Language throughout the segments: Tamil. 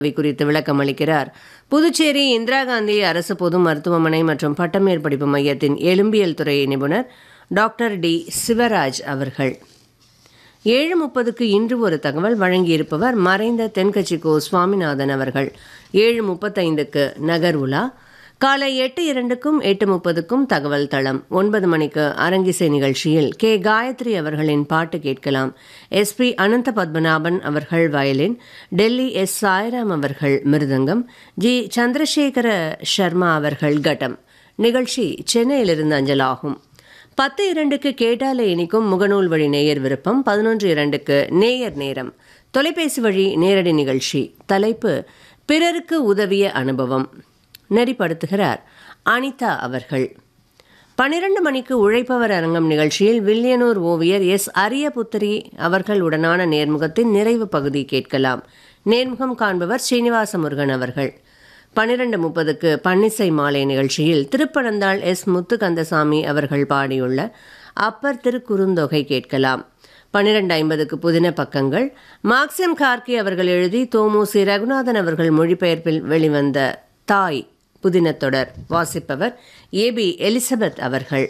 இவை குறித்து விளக்கம் அளிக்கிறார் புதுச்சேரி இந்திரா காந்தி அரசு பொது மருத்துவமனை மற்றும் பட்டமேற்படிப்பு மையத்தின் எலும்பியல் துறை நிபுணர் டாக்டர் டி சிவராஜ் அவர்கள் ஏழு முப்பதுக்கு இன்று ஒரு தகவல் வழங்கியிருப்பவர் மறைந்த தென்கட்சி கோ சுவாமிநாதன் அவர்கள் ஏழு முப்பத்தைந்துக்கு நகர் உலா காலை எட்டு இரண்டுக்கும் எட்டு முப்பதுக்கும் தகவல் தளம் ஒன்பது மணிக்கு அரங்கிசை நிகழ்ச்சியில் கே காயத்ரி அவர்களின் பாட்டு கேட்கலாம் எஸ்பி அனந்த பத்மநாபன் அவர்கள் வயலின் டெல்லி எஸ் சாய்ராம் அவர்கள் மிருதங்கம் ஜி சந்திரசேகர சர்மா அவர்கள் கட்டம் நிகழ்ச்சி சென்னையிலிருந்து அஞ்சலாகும் பத்து இரண்டுக்கு கேட்டாலே இனிக்கும் முகநூல் வழி நேயர் விருப்பம் பதினொன்று இரண்டுக்கு நேயர் நேரம் தொலைபேசி வழி நேரடி நிகழ்ச்சி தலைப்பு பிறருக்கு உதவிய அனுபவம் நெறிப்படுத்துகிறார் அனிதா அவர்கள் பனிரெண்டு மணிக்கு உழைப்பவர் அரங்கம் நிகழ்ச்சியில் வில்லியனூர் ஓவியர் எஸ் அரியபுத்திரி அவர்களுடனான நேர்முகத்தின் நிறைவு பகுதி கேட்கலாம் நேர்முகம் காண்பவர் ஸ்ரீனிவாச முருகன் அவர்கள் பன்னிரண்டு முப்பதுக்கு பன்னிசை மாலை நிகழ்ச்சியில் திருப்பனந்தாள் எஸ் முத்துகந்தசாமி அவர்கள் பாடியுள்ள அப்பர் திருக்குறுந்தொகை கேட்கலாம் பன்னிரண்டு ஐம்பதுக்கு புதின பக்கங்கள் மார்க்சிம் கார்கி அவர்கள் எழுதி தோமுசி ரகுநாதன் அவர்கள் மொழிபெயர்ப்பில் வெளிவந்த தாய் புதினத்தொடர் வாசிப்பவர் ஏபி எலிசபெத் அவர்கள்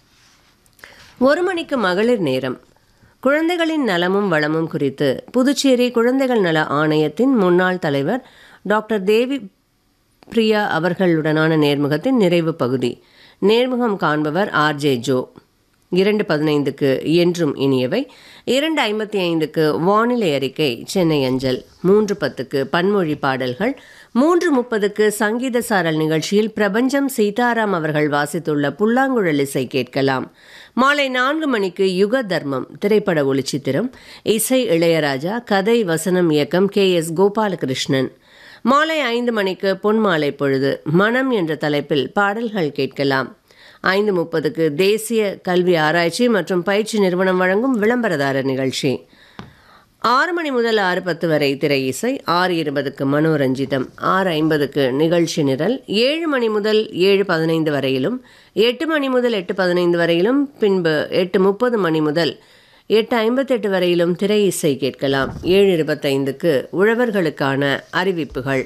ஒரு மணிக்கு மகளிர் நேரம் குழந்தைகளின் நலமும் வளமும் குறித்து புதுச்சேரி குழந்தைகள் நல ஆணையத்தின் முன்னாள் தலைவர் டாக்டர் தேவி பிரியா அவர்களுடனான நேர்முகத்தின் நிறைவு பகுதி நேர்முகம் காண்பவர் ஆர்ஜே ஜோ இரண்டு பதினைந்துக்கு என்றும் இனியவை இரண்டு ஐம்பத்தி ஐந்துக்கு வானிலை அறிக்கை சென்னை அஞ்சல் மூன்று பத்துக்கு பன்மொழி பாடல்கள் மூன்று முப்பதுக்கு சங்கீத சாரல் நிகழ்ச்சியில் பிரபஞ்சம் சீதாராம் அவர்கள் வாசித்துள்ள புல்லாங்குழல் இசை கேட்கலாம் மாலை நான்கு மணிக்கு யுக தர்மம் திரைப்பட ஒளிச்சித்திரம் இசை இளையராஜா கதை வசனம் இயக்கம் கே எஸ் கோபாலகிருஷ்ணன் மாலை ஐந்து மணிக்கு பொன்மாலை பொழுது மனம் என்ற தலைப்பில் பாடல்கள் கேட்கலாம் ஐந்து முப்பதுக்கு தேசிய கல்வி ஆராய்ச்சி மற்றும் பயிற்சி நிறுவனம் வழங்கும் விளம்பரதாரர் நிகழ்ச்சி ஆறு மணி முதல் ஆறு பத்து வரை திரை இசை ஆறு இருபதுக்கு மனோரஞ்சிதம் ஆறு ஐம்பதுக்கு நிகழ்ச்சி நிரல் ஏழு மணி முதல் ஏழு பதினைந்து வரையிலும் எட்டு மணி முதல் எட்டு பதினைந்து வரையிலும் பின்பு எட்டு முப்பது மணி முதல் எட்டு ஐம்பத்தெட்டு வரையிலும் திரை இசை கேட்கலாம் ஏழு இருபத்தைந்துக்கு உழவர்களுக்கான அறிவிப்புகள்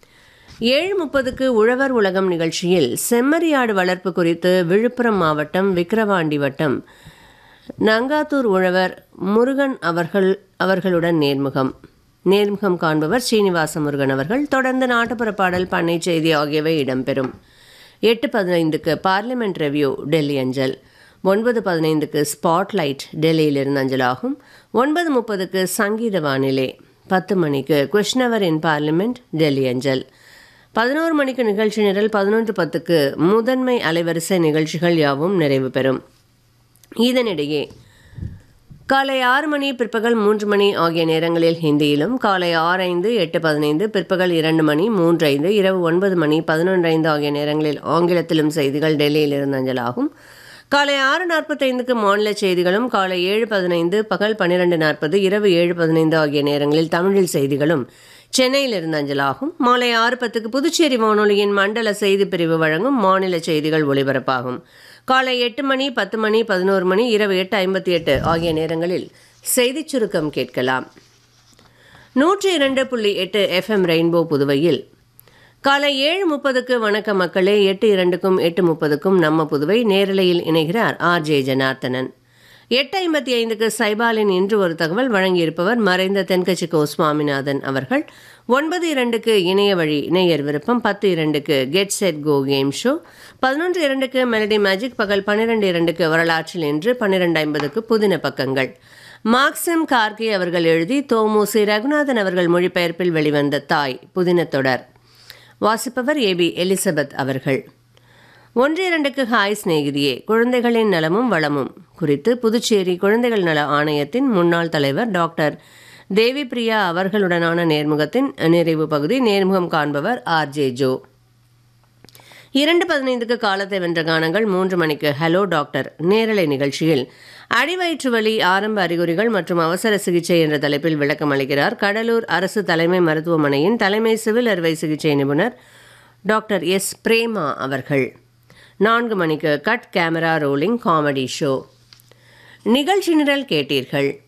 ஏழு முப்பதுக்கு உழவர் உலகம் நிகழ்ச்சியில் செம்மறியாடு வளர்ப்பு குறித்து விழுப்புரம் மாவட்டம் விக்கிரவாண்டி வட்டம் நங்காத்தூர் உழவர் முருகன் அவர்கள் அவர்களுடன் நேர்முகம் நேர்முகம் காண்பவர் ஸ்ரீனிவாச முருகன் அவர்கள் தொடர்ந்து நாட்டுப்புற பாடல் பண்ணை செய்தி ஆகியவை இடம்பெறும் எட்டு பதினைந்துக்கு பார்லிமெண்ட் ரெவ்யூ டெல்லி அஞ்சல் ஒன்பது பதினைந்துக்கு ஸ்பாட்லைட் டெல்லியிலிருந்து அஞ்சலாகும் ஒன்பது முப்பதுக்கு சங்கீத வானிலை பத்து மணிக்கு கொஷ்னவர் இன் பார்லிமெண்ட் டெல்லி அஞ்சல் பதினோரு மணிக்கு நிகழ்ச்சி நிரல் பதினொன்று பத்துக்கு முதன்மை அலைவரிசை நிகழ்ச்சிகள் யாவும் நிறைவு பெறும் இதனிடையே காலை ஆறு மணி பிற்பகல் மூன்று மணி ஆகிய நேரங்களில் ஹிந்தியிலும் காலை ஆறு ஐந்து எட்டு பதினைந்து பிற்பகல் இரண்டு மணி மூன்று ஐந்து இரவு ஒன்பது மணி பதினொன்று ஐந்து ஆகிய நேரங்களில் ஆங்கிலத்திலும் செய்திகள் டெல்லியிலிருந்து அஞ்சலாகும் காலை ஆறு நாற்பத்தைந்துக்கு மாநில செய்திகளும் காலை ஏழு பதினைந்து பகல் பன்னிரெண்டு நாற்பது இரவு ஏழு பதினைந்து ஆகிய நேரங்களில் தமிழில் செய்திகளும் சென்னையிலிருந்து அஞ்சலாகும் மாலை ஆறு பத்துக்கு புதுச்சேரி வானொலியின் மண்டல செய்தி பிரிவு வழங்கும் மாநில செய்திகள் ஒலிபரப்பாகும் காலை எட்டு மணி பத்து மணி பதினோரு மணி இரவு எட்டு ஐம்பத்தி எட்டு ஆகிய நேரங்களில் செய்திச் சுருக்கம் கேட்கலாம் நூற்றி இரண்டு புள்ளி எட்டு எஃப்எம் ரெயின்போ புதுவையில் காலை ஏழு முப்பதுக்கு வணக்க மக்களே எட்டு இரண்டுக்கும் எட்டு முப்பதுக்கும் நம்ம புதுவை நேரலையில் இணைகிறார் ஆர் ஜே ஜனார்த்தனன் எட்டு ஐம்பத்தி ஐந்துக்கு சைபாலின் இன்று ஒரு தகவல் வழங்கியிருப்பவர் மறைந்த தென்கட்சி கோ சுவாமிநாதன் அவர்கள் ஒன்பது இரண்டுக்கு இணைய வழி நேயர் விருப்பம் பத்து இரண்டுக்கு get set go game show பதினொன்று இரண்டுக்கு மெலடி மேஜிக் பகல் பன்னிரெண்டு இரண்டுக்கு வரலாற்றில் இன்று பன்னிரெண்டு ஐம்பதுக்கு புதின பக்கங்கள் மார்க்சிம் கார்கி அவர்கள் எழுதி தோமுசி ரகுநாதன் அவர்கள் மொழிபெயர்ப்பில் வெளிவந்த தாய் புதின தொடர் வாசிப்பவர் ஏபி எலிசபெத் அவர்கள் ஒன்று இரண்டுக்கு ஹாய் சிநேகிதியே குழந்தைகளின் நலமும் வளமும் குறித்து புதுச்சேரி குழந்தைகள் நல ஆணையத்தின் முன்னாள் தலைவர் டாக்டர் தேவி பிரியா அவர்களுடனான நேர்முகத்தின் நிறைவு பகுதி நேர்முகம் காண்பவர் ஆர் ஜே ஜோ இரண்டு பதினைந்துக்கு காலத்தை வென்ற கானங்கள் மூன்று மணிக்கு ஹலோ டாக்டர் நேரலை நிகழ்ச்சியில் அடிவயிற்று வலி ஆரம்ப அறிகுறிகள் மற்றும் அவசர சிகிச்சை என்ற தலைப்பில் விளக்கம் அளிக்கிறார் கடலூர் அரசு தலைமை மருத்துவமனையின் தலைமை சிவில் அறுவை சிகிச்சை நிபுணர் டாக்டர் எஸ் பிரேமா அவர்கள் நான்கு மணிக்கு cut camera rolling comedy show நிகழ்ச்சி நிரல் கேட்டீர்கள்